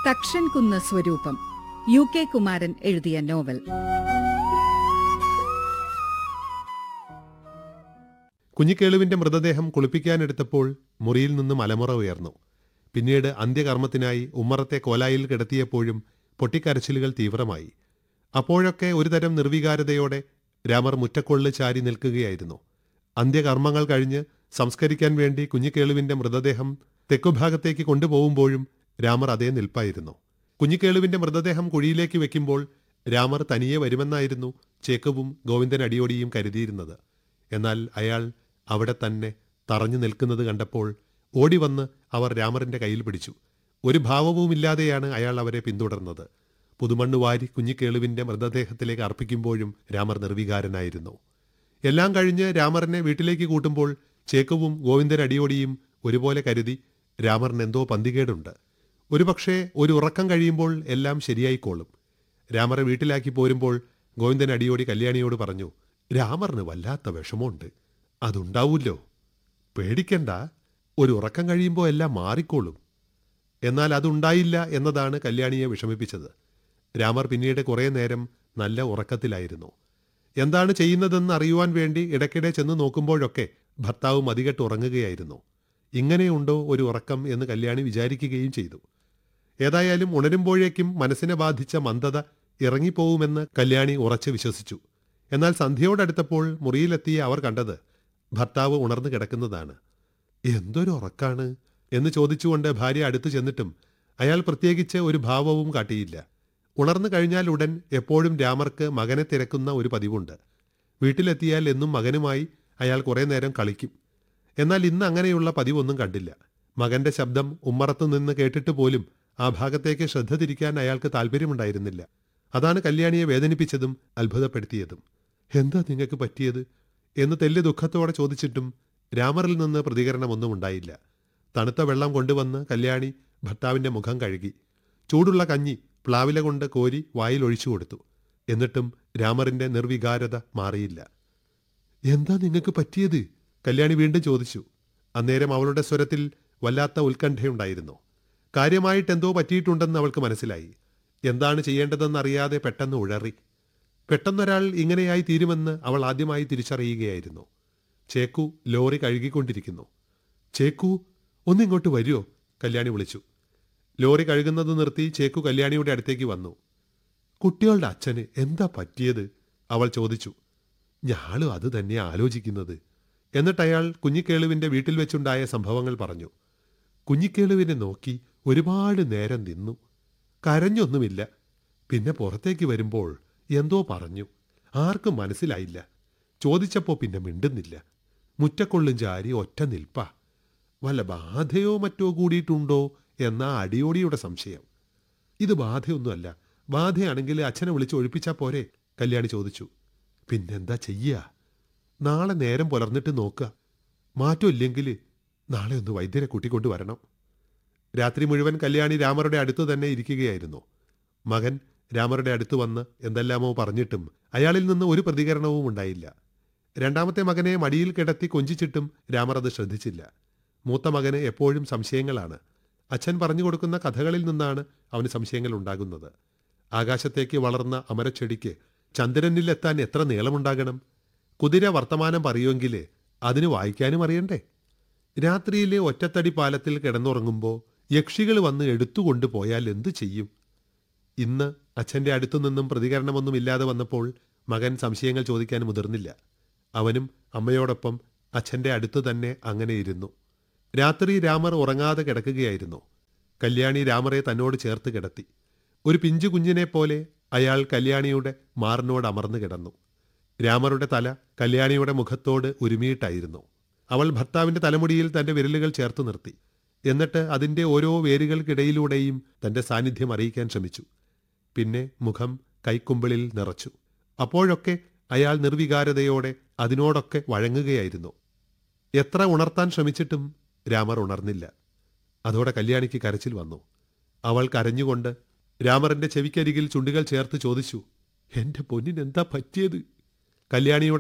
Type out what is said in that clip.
തക്ഷൻ കുന്ന് സ്വരൂപം U K Kumaran എഴുതിയ നോവൽ കുഞ്ഞിക്കേളുവിന്റെ മൃതദേഹം കുളിപ്പിക്കാനെടുത്തപ്പോൾ മുറിയിൽ നിന്നും അലമുറ ഉയർന്നു പിന്നീട് അന്ത്യകർമ്മത്തിനായി ഉമ്മറത്തെ കോലായിൽ കിടത്തിയപ്പോഴും പൊട്ടിക്കരച്ചിലുകൾ തീവ്രമായി അപ്പോഴൊക്കെ ഒരുതരം നിർവികാരതയോടെ രാമർ മുറ്റക്കൊള്ള് ചാരി നിൽക്കുകയായിരുന്നു അന്ത്യകർമ്മങ്ങൾ കഴിഞ്ഞ് സംസ്കരിക്കാൻ വേണ്ടി കുഞ്ഞിക്കേളുവിന്റെ മൃതദേഹം തെക്കുഭാഗത്തേക്ക് കൊണ്ടുപോകുമ്പോഴും രാമർ അതേ നിൽപ്പായിരുന്നു കുഞ്ഞിക്കേളുവിന്റെ മൃതദേഹം കുഴിയിലേക്ക് വെക്കുമ്പോൾ രാമർ തനിയെ വരുമെന്നായിരുന്നു ചേക്കവും ഗോവിന്ദൻ അടിയോടിയും കരുതിയിരുന്നത് എന്നാൽ അയാൾ അവിടെ തന്നെ തറഞ്ഞു നിൽക്കുന്നത് കണ്ടപ്പോൾ ഓടിവന്ന് അവർ രാമറിന്റെ കയ്യിൽ പിടിച്ചു ഒരു ഭാവവുമില്ലാതെയാണ് അയാൾ അവരെ പിന്തുടർന്നത് പുതുമണ്ണ് വാരി കുഞ്ഞിക്കേളുവിന്റെ മൃതദേഹത്തിലേക്ക് അർപ്പിക്കുമ്പോഴും രാമർ നിർവികാരനായിരുന്നു എല്ലാം കഴിഞ്ഞ് രാമറിനെ വീട്ടിലേക്ക് കൂട്ടുമ്പോൾ ചേക്കവും ഗോവിന്ദൻ അടിയോടിയും ഒരുപോലെ കരുതി രാമറിന് എന്തോ പന്തികേടുണ്ട് ഒരുപക്ഷേ ഒരു ഉറക്കം കഴിയുമ്പോൾ എല്ലാം ശരിയായിക്കോളും രാമറെ വീട്ടിലാക്കി പോരുമ്പോൾ ഗോവിന്ദൻ അടിയോടി കല്യാണിയോട് പറഞ്ഞു രാമറിന് വല്ലാത്ത വിഷമമുണ്ട് അതുണ്ടാവൂല്ലോ പേടിക്കണ്ട ഒരു ഉറക്കം കഴിയുമ്പോൾ എല്ലാം മാറിക്കോളും എന്നാൽ അതുണ്ടായില്ല എന്നതാണ് കല്യാണിയെ വിഷമിപ്പിച്ചത് രാമർ പിന്നീട് കുറേ നേരം നല്ല ഉറക്കത്തിലായിരുന്നു എന്താണ് ചെയ്യുന്നതെന്ന് അറിയുവാൻ വേണ്ടി ഇടയ്ക്കിടെ ചെന്ന് നോക്കുമ്പോഴൊക്കെ ഭർത്താവ് മതികെട്ട് ഉറങ്ങുകയായിരുന്നു ഇങ്ങനെയുണ്ടോ ഒരു ഉറക്കം എന്ന് കല്യാണി വിചാരിക്കുകയും ചെയ്തു ഏതായാലും ഉണരുമ്പോഴേക്കും മനസ്സിനെ ബാധിച്ച മന്ദത ഇറങ്ങിപ്പോവുമെന്ന് കല്യാണി ഉറച്ചു വിശ്വസിച്ചു എന്നാൽ സന്ധ്യയോടടുത്തപ്പോൾ മുറിയിലെത്തിയ അവർ കണ്ടത് ഭർത്താവ് ഉണർന്നു കിടക്കുന്നതാണ് എന്തൊരു ഉറക്കാണ് എന്ന് ചോദിച്ചുകൊണ്ട് ഭാര്യ അടുത്തു ചെന്നിട്ടും അയാൾ പ്രത്യേകിച്ച് ഒരു ഭാവവും കാട്ടിയില്ല ഉണർന്നു കഴിഞ്ഞാൽ ഉടൻ എപ്പോഴും രാമർക്ക് മകനെ തിരക്കുന്ന ഒരു പതിവുണ്ട് വീട്ടിലെത്തിയാൽ എന്നും മകനുമായി അയാൾ കുറേ നേരം കളിക്കും എന്നാൽ ഇന്ന് അങ്ങനെയുള്ള പതിവൊന്നും കണ്ടില്ല മകന്റെ ശബ്ദം ഉമ്മറത്തു നിന്ന് കേട്ടിട്ട് പോലും ആ ഭാഗത്തേക്ക് ശ്രദ്ധ തിരിക്കാൻ അയാൾക്ക് താല്പര്യമുണ്ടായിരുന്നില്ല അതാണ് കല്യാണിയെ വേദനിപ്പിച്ചതും അത്ഭുതപ്പെടുത്തിയതും എന്താ നിങ്ങൾക്ക് പറ്റിയത് എന്ന് തെല്ല് ദുഃഖത്തോടെ ചോദിച്ചിട്ടും രാമറിൽ നിന്ന് പ്രതികരണമൊന്നും ഉണ്ടായില്ല തണുത്ത വെള്ളം കൊണ്ടുവന്ന് കല്യാണി ഭർത്താവിന്റെ മുഖം കഴുകി ചൂടുള്ള കഞ്ഞി പ്ലാവില കൊണ്ട് കോരി വായിൽ ഒഴിച്ചു കൊടുത്തു എന്നിട്ടും രാമറിന്റെ നിർവികാരത മാറിയില്ല എന്താ നിങ്ങൾക്ക് പറ്റിയത് കല്യാണി വീണ്ടും ചോദിച്ചു അന്നേരം അവളുടെ സ്വരത്തിൽ വല്ലാത്ത ഉത്കണ്ഠയുണ്ടായിരുന്നു കാര്യമായിട്ട് എന്തോ പറ്റിയിട്ടുണ്ടെന്ന് അവൾക്ക് മനസ്സിലായി എന്താണ് ചെയ്യേണ്ടതെന്നറിയാതെ പെട്ടെന്ന് ഉഴറി പെട്ടെന്നൊരാൾ ഇങ്ങനെയായി തീരുമെന്ന് അവൾ ആദ്യമായി തിരിച്ചറിയുകയായിരുന്നു ചേക്കു ലോറി കഴുകിക്കൊണ്ടിരിക്കുന്നു ചേക്കു ഒന്നിങ്ങോട്ട് വരുമോ കല്യാണി വിളിച്ചു ലോറി കഴുകുന്നത് നിർത്തി ചേക്കു കല്യാണിയുടെ അടുത്തേക്ക് വന്നു കുട്ടികളുടെ അച്ഛന് എന്താ പറ്റിയത് അവൾ ചോദിച്ചു ഞാളും അത് തന്നെ ആലോചിക്കുന്നത് എന്നിട്ട് അയാൾ കുഞ്ഞിക്കേളുവിന്റെ വീട്ടിൽ വെച്ചുണ്ടായ സംഭവങ്ങൾ പറഞ്ഞു കുഞ്ഞിക്കേളുവിനെ നോക്കി ഒരുപാട് നേരം നിന്നു കരഞ്ഞൊന്നുമില്ല പിന്നെ പുറത്തേക്ക് വരുമ്പോൾ എന്തോ പറഞ്ഞു ആർക്കും മനസ്സിലായില്ല ചോദിച്ചപ്പോൾ പിന്നെ മിണ്ടുന്നില്ല മുറ്റക്കൊള്ളും ചാരി ഒറ്റ നിൽപ്പാ വല്ല ബാധയോ മറ്റോ കൂടിയിട്ടുണ്ടോ എന്ന അടിയോടിയുടെ സംശയം ഇത് ബാധയൊന്നുമല്ല ബാധയാണെങ്കിൽ അച്ഛനെ വിളിച്ച് ഒഴിപ്പിച്ചാ പോരെ കല്യാണി ചോദിച്ചു പിന്നെന്താ ചെയ്യ നാളെ നേരം പുലർന്നിട്ട് നോക്കുക മാറ്റമില്ലെങ്കിൽ നാളെ ഒന്ന് വൈദ്യരെ കൂട്ടിക്കൊണ്ട് വരണം രാത്രി മുഴുവൻ കല്യാണി രാമറുടെ അടുത്ത് തന്നെ ഇരിക്കുകയായിരുന്നു മകൻ രാമറുടെ അടുത്ത് വന്ന് എന്തെല്ലാമോ പറഞ്ഞിട്ടും അയാളിൽ നിന്ന് ഒരു പ്രതികരണവും ഉണ്ടായില്ല രണ്ടാമത്തെ മകനെ മടിയിൽ കിടത്തി കൊഞ്ചിച്ചിട്ടും രാമർ അത് ശ്രദ്ധിച്ചില്ല മൂത്ത മകന് എപ്പോഴും സംശയങ്ങളാണ് അച്ഛൻ പറഞ്ഞു കൊടുക്കുന്ന കഥകളിൽ നിന്നാണ് അവന് സംശയങ്ങൾ ഉണ്ടാകുന്നത് ആകാശത്തേക്ക് വളർന്ന അമരച്ചെടിക്ക് ചന്ദ്രനിലെത്താൻ എത്ര നീളമുണ്ടാകണം കുതിര വർത്തമാനം പറയുമെങ്കിൽ അതിന് വായിക്കാനും അറിയണ്ടേ രാത്രിയിലെ ഒറ്റത്തടി പാലത്തിൽ കിടന്നുറങ്ങുമ്പോൾ യക്ഷികൾ വന്ന് എടുത്തുകൊണ്ടു പോയാൽ എന്തു ചെയ്യും ഇന്ന് അച്ഛന്റെ അടുത്തു നിന്നും പ്രതികരണമൊന്നുമില്ലാതെ വന്നപ്പോൾ മകൻ സംശയങ്ങൾ ചോദിക്കാൻ മുതിർന്നില്ല അവനും അമ്മയോടൊപ്പം അച്ഛന്റെ അടുത്ത് തന്നെ അങ്ങനെ ഇരുന്നു രാത്രി രാമർ ഉറങ്ങാതെ കിടക്കുകയായിരുന്നു കല്യാണി രാമറെ തന്നോട് ചേർത്ത് കിടത്തി ഒരു പിഞ്ചു കുഞ്ഞിനെ പോലെ അയാൾ കല്യാണിയുടെ മാറിനോട് അമർന്നു കിടന്നു രാമറുടെ തല കല്യാണിയുടെ മുഖത്തോട് ഉരുമിയിട്ടായിരുന്നു അവൾ ഭർത്താവിന്റെ തലമുടിയിൽ തന്റെ വിരലുകൾ ചേർത്ത് നിർത്തി എന്നിട്ട് അതിന്റെ ഓരോ വേരുകൾക്കിടയിലൂടെയും തന്റെ സാന്നിധ്യം അറിയിക്കാൻ ശ്രമിച്ചു പിന്നെ മുഖം കൈക്കുമ്പിളിൽ നിറച്ചു അപ്പോഴൊക്കെ അയാൾ നിർവികാരതയോടെ അതിനോടൊക്കെ വഴങ്ങുകയായിരുന്നു എത്ര ഉണർത്താൻ ശ്രമിച്ചിട്ടും രാമർ ഉണർന്നില്ല അതോടെ കല്യാണിക്ക് കരച്ചിൽ വന്നു അവൾ കരഞ്ഞുകൊണ്ട് രാമറിന്റെ ചെവിക്കരികിൽ ചുണ്ടുകൾ ചേർത്ത് ചോദിച്ചു എന്റെ പൊന്നിനെന്താ പറ്റിയത് കല്യാണിയുടെ